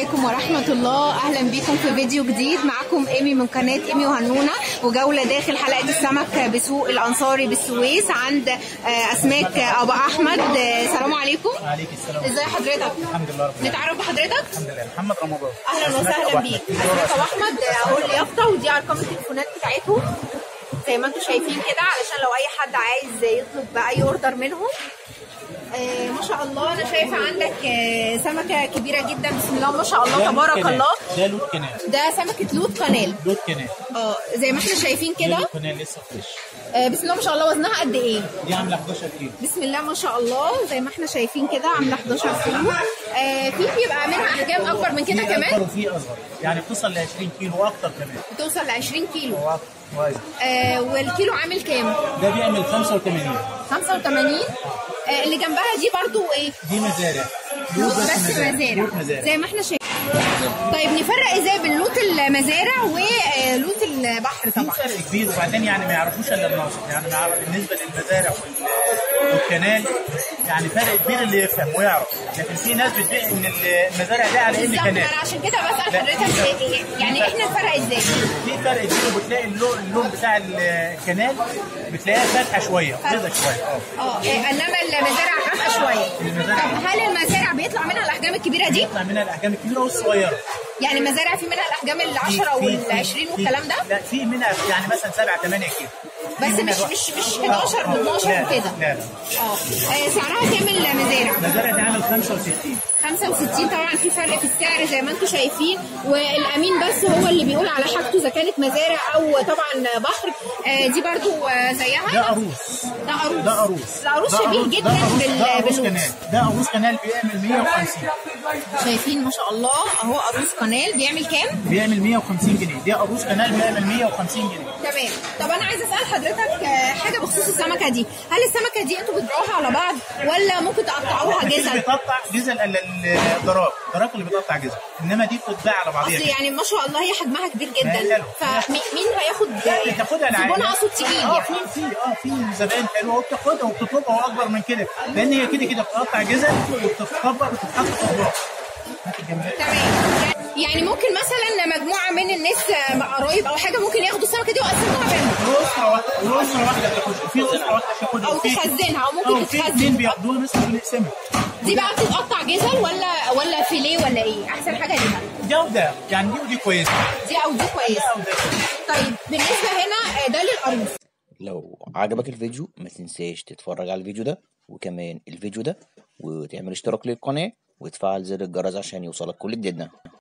عليكم ورحمة الله أهلا بكم في فيديو جديد معكم إيمي من قناة إيمي وهنونة وجولة داخل حلقة السمك بسوق الأنصاري بالسويس عند آه، أسماك أبو أحمد آه، السلام عليكم عليك السلام ازي حضرتك الحمد لله رب العالمين نتعرف بحضرتك الحمد لله محمد رمضان اهلا وسهلا بيك اسماك ابو احمد اهو اليافطه ودي ارقام التليفونات بتاعتهم زي ما انتم شايفين كده علشان لو اي حد عايز يطلب اي اوردر منهم آه ما شاء الله انا شايفه عندك آه سمكه كبيره جدا بسم الله ما شاء الله تبارك الله ده لوت كنال ده سمكه لوت قنال لوت كنال اه زي ما احنا شايفين ده كده لوت كنال لسه فريش آه بسم الله ما شاء الله وزنها قد ايه دي عامله 11 كيلو بسم الله ما شاء الله زي ما احنا شايفين كده عامله 11 كيلو آه في بيبقى منها احجام اكبر من كده في اكبر كمان وفي اصغر يعني بتوصل ل 20 كيلو واكتر كمان بتوصل ل 20 كيلو هو أكتر. كويس آه والكيلو عامل كام؟ ده بيعمل 85 85 آه اللي جنبها دي برضو ايه؟ دي مزارع لوت بس مزارع لوت مزارع زي ما احنا شايفين طيب نفرق ازاي بين لوت المزارع ولوت البحر في طبعا فرق كبير وبعدين يعني ما يعرفوش الا الناصر يعني ما يعرف بالنسبه للمزارع وال- والكنال يعني فرق كبير اللي يفهم ويعرف لكن في ناس بتبيع ان المزارع ده على انه بالظبط كنال انا عشان كده بسال لا. حضرتك إيه- إيه- يعني احنا نفرق ازاي؟ في فرق كبير وبتلاقي اللون, اللون بتاع الكنال بتلاقيها فاتحه شويه بيضه شويه اه اه آه، انما المزارع غامقه شويه المزارع- طب هل المزارع بيطلع منها الاحجام الكبيره دي؟ بيطلع منها الاحجام الكبيره والصغيره يعني المزارع في منها الاحجام ال 10 في- في- وال في- 20 في- والكلام ده؟ لا في منها يعني مثلا 7 8 كيلو في بس منها مش الواحد- مش مش 11 آه، آه. و12 لا، وكده لا لا اه آه، سعرها كام المزارع؟ المزارع دي عامل 65 65 طبعا في فرق في السعر زي ما انتم شايفين والامين بس هو اللي بيقول على حاجته اذا كانت مزارع او طبعا بحر آه، دي برضو آه، زيها ده قاروص ده عروس ده قاروص ده عروس ده شبيه قاروص- جدا ده قاروص- بال- ده قاروص باللوت. كنال ده قاروص كنال بيعمل 150 شايفين ما شاء الله اهو عروس قنال بيعمل كام؟ بيعمل 150 جنيه دي قاروص كنال بيعمل 150 جنيه تمام طب انا عايزه اسال حضرتك آه، حاجه بخصوص السمكه دي هل السمكه دي انتوا بتبيعوها على بعض ولا ممكن تقطعوها اللي جزل؟ بيقطع جزل الا الدراك الدراك اللي بيقطع جزل انما دي بتتباع على بعضيها اصل كده. يعني ما شاء الله هي حجمها كبير جدا حلو. فمين هياخد لا بتاخدها العائله زبون اقصد تقيل اه يعني في في اه في زبائن حلوه وبتاخدها وبتطلبها واكبر من كده لان هي كده كده بتقطع جزل وبتتكبر وبتتحط في اطباق هات الجنبات. تمام يعني ممكن مثلا مجموعه من الناس آه، قرايب او حاجه ممكن ياخدوا السمكه دي ويقسموها بينهم واسره واحده واسره واحده بتاخدها في اسره واحده بتاخدها او وفي- تخزنها او اه ممكن وفي اثنين تتخزن بياخدوها مثلا بنقسمها دي بقى بتتقطع جزل ولا ولا فيليه ولا ايه احسن حاجه ليها جوده يعني دي ودي كويسه دي او دي كويسه جوده كويسة. طيب بالنسبه هنا آه، ده للقاروص لو عجبك الفيديو ما تنساش تتفرج على الفيديو ده وكمان الفيديو ده وتعمل اشتراك للقناة وتفعل زر الجرس عشان يوصلك كل جديدنا